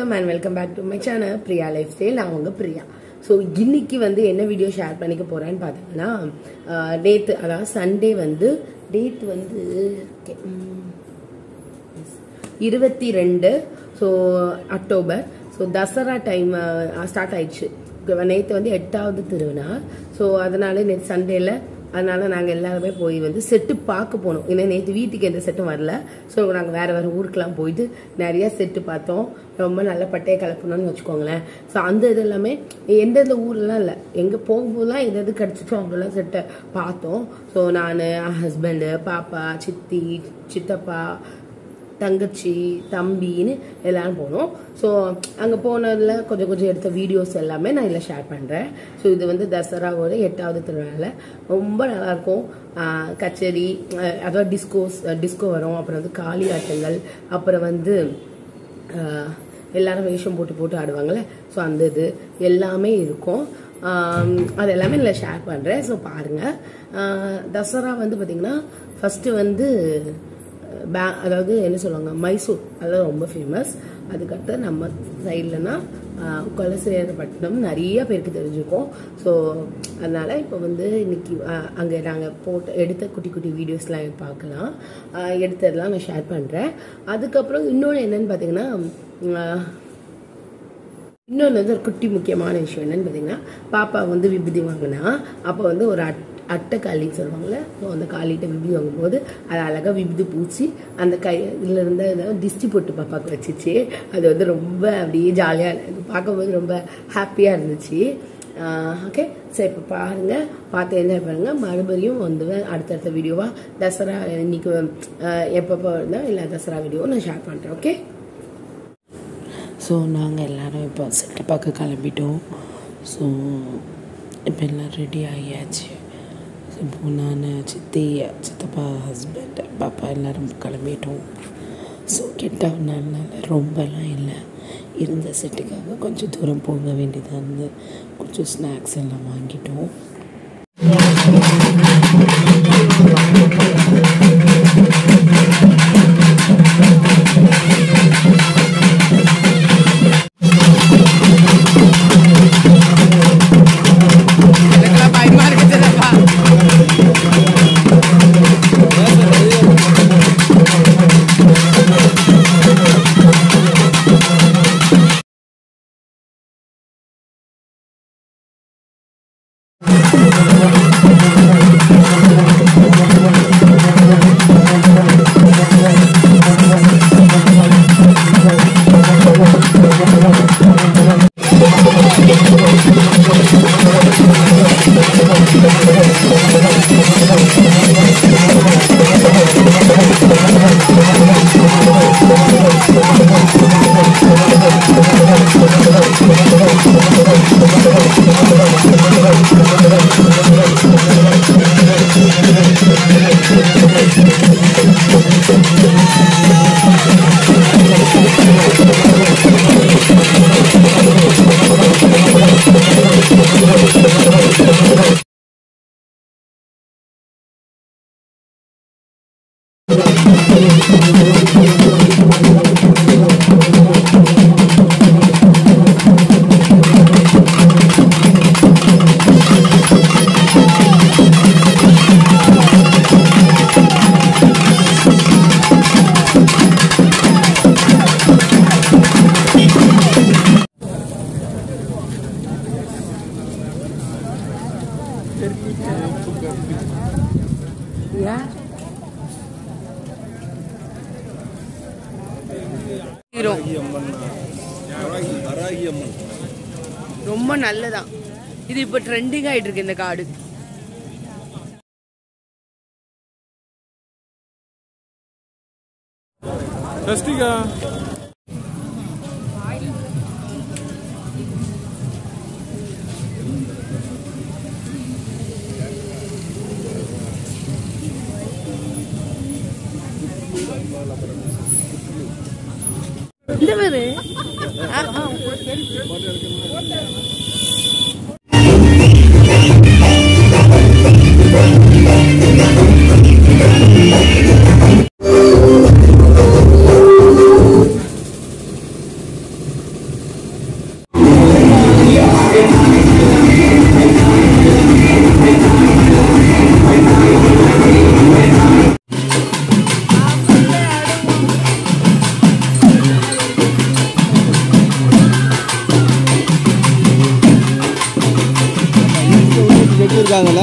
வணக்கம் and welcome back to my channel Priya lifestyle நான் உங்க பிரியா ஸோ இன்னைக்கு வந்து என்ன வீடியோ ஷேர் பண்ணிக்க போறேன்னு பார்த்தீங்கன்னா டேத்து அதாவது சண்டே வந்து டேட் வந்து okay, உம், இருபத்தி ரெண்டு so October so Dasara time start ஆயிடுச்சு நேற்று வந்து எட்டாவது திருவிழா ஸோ அதனால நேற்று சண்டேல அதனால நாங்கள் எல்லாருமே போய் வந்து செட்டு பார்க்க போனோம் ஏன்னா நேற்று வீட்டுக்கு எந்த செட்டும் வரல ஸோ நாங்கள் வேற வேற ஊருக்கெல்லாம் போயிட்டு நிறைய செட்டு பார்த்தோம் ரொம்ப நல்ல பட்டையை கலப்பணும்னு வச்சுக்கோங்களேன் ஸோ அந்த இது எல்லாமே எந்தெந்த ஊர்லாம் இல்லை எங்கே போகும்போதெல்லாம் எது எது கிடச்சிச்சோ அங்கெல்லாம் செட்டை பார்த்தோம் ஸோ நான் ஹஸ்பண்டு பாப்பா சித்தி சித்தப்பா தங்கச்சி தம்பின்னு எல்லாரும் போனோம் ஸோ அங்கே போனதில் கொஞ்சம் கொஞ்சம் எடுத்த வீடியோஸ் எல்லாமே நான் இதில் ஷேர் பண்ணுறேன் ஸோ இது வந்து தசராவோட எட்டாவது திருவிழாவில் ரொம்ப நல்லாயிருக்கும் ஆஹ் கச்சேரி ஆஹ் அதாவது டிஸ்கோஸ் டிஸ்கோ வரும் அப்புறம் வந்து காளி ஆட்டங்கள் அப்புறம் வந்து ஆஹ் எல்லாரும் வேஷம் போட்டு போட்டு ஆடுவாங்கள்ல ஸோ அந்த இது எல்லாமே இருக்கும் ஆம், அது எல்லாமே நான் ஷேர் பண்ணுறேன் ஸோ பாருங்கள் தசரா வந்து பார்த்திங்கன்னா ஃபஸ்ட்டு வந்து பே அதாவது என்ன சொல்லுவாங்க மைசூர் அதெல்லாம் ரொம்ப ஃபேமஸ் அதுக்கடுத்து நம்ம சைட்லனா கொலசேரப்பட்டினம் நிறைய பேருக்கு தெரிஞ்சிருக்கும் ஸோ அதனால இப்போ வந்து இன்னைக்கு அங்கே நாங்கள் போட்டு எடுத்த குட்டி குட்டி வீடியோஸ்லாம் பார்க்கலாம் ஆஹ் எடுத்ததெல்லாம் நான் ஷேர் பண்ணுறேன் அதுக்கப்புறம் இன்னொன்று என்னன்னு பார்த்தீங்கன்னா ஆஹ் இன்னொன்று வந்து ஒரு குட்டி முக்கியமான விஷயம் என்னன்னு பார்த்தீங்கன்னா பாப்பா வந்து விபூதி வாங்கினா அப்போ வந்து ஒரு அட் அட்டை காளின்னு சொல்லுவாங்கள்ல ஸோ அந்த காளிகிட்ட விபூதி வாங்கும்போது அது அழகாக விபூதி பூச்சி அந்த கை இதில் இருந்த டிஸ்டி போட்டு பாப்பாவுக்கு வச்சுச்சு அது வந்து ரொம்ப அப்படியே ஜாலியாக பார்க்கும்போது ரொம்ப ஹாப்பியாக இருந்துச்சு ஓகே சரி இப்போ பாருங்கள் பார்த்து என்ஜாய் பண்ணுங்கள் மறுபடியும் வந்து அடுத்தடுத்த வீடியோவாக தசரா இன்னைக்கு எப்பப்போ இருந்தால் இல்லை தசரா வீடியோ நான் ஷேர் பண்ணுறேன் ஓகே ஸோ நாங்கள் எல்லோரும் இப்போ செட்டு பார்க்க கிளம்பிட்டோம் ஸோ இப்போ எல்லாம் ரெடி ஆகியாச்சு இப்போ நான் சித்தி சித்தப்பா ஹஸ்பண்ட் பாப்பா எல்லோரும் கிளம்பிட்டோம் ஸோ கிட்ட நாள்னால ரொம்பலாம் இல்லை இருந்த செட்டுக்காக கொஞ்சம் தூரம் போக வேண்டியதாக இருந்து கொஞ்சம் ஸ்நாக்ஸ் எல்லாம் வாங்கிட்டோம் ரொம்ப நல்லதான் இது இப்போ ட்ரெண்டிங் ஆயிட்டு இருக்கு இந்த காடு Lustige. இந்த பேரு வந்திருக்காங்கல்ல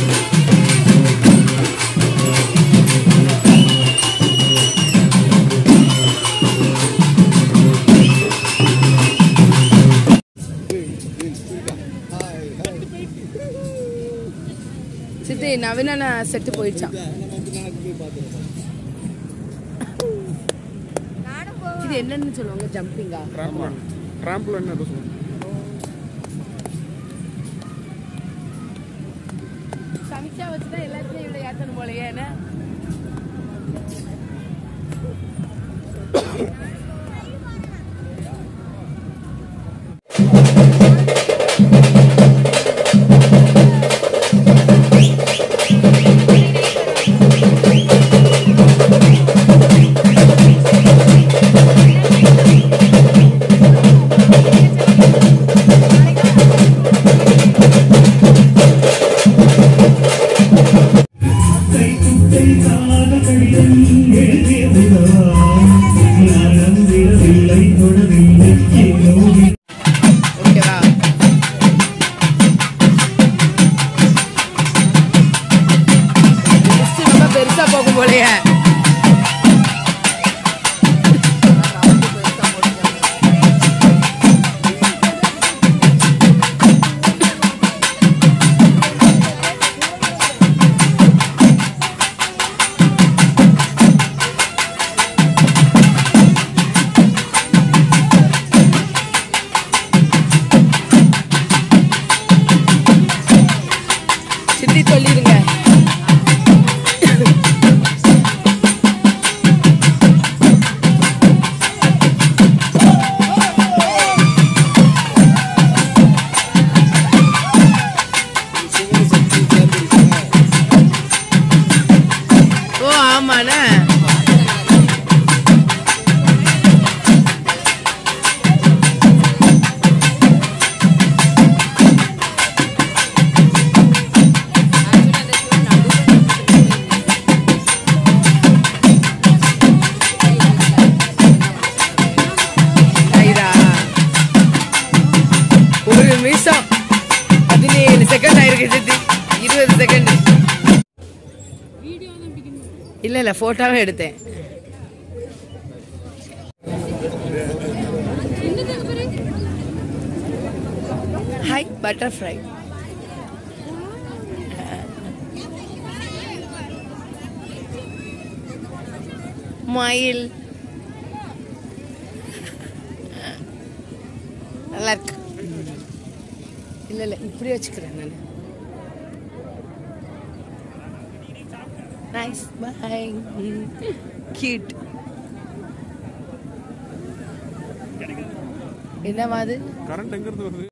சித்தி நவீன செட்டு போயிடுச்சான் இது என்னன்னு சொல்லுவாங்க ஜம்பிங்கா ட்ராம்ப்லன்னு ஏதோ சொல்லுவாங்க சமைச்சா வச்சுதான் எல்லாத்தையும் இவ்வளோ ஏற்றணும் போலயே என்ன ஓகேவா லிஸ்ட் ரொம்ப பெருசா போகும் போலயே சித்தி சொல்லிடுங்க ஓ ஆமாண்ணே ஐயா ஒரு நிமிஷம் பதினேழு செகண்ட் ஆயிருக்கு சித்தி இருபது செகண்ட் இல்ல இல்ல போட்டோவே எடுத்தேன் ஹாய் பட்டர்ஃப்ளை மயில் நல்லா இருக்கு இல்ல இல்ல இப்படி வச்சுக்கிறேன் நான் நைஸ் பை கியூட் என்னவா அது கரண்ட் எங்க இருந்து வருது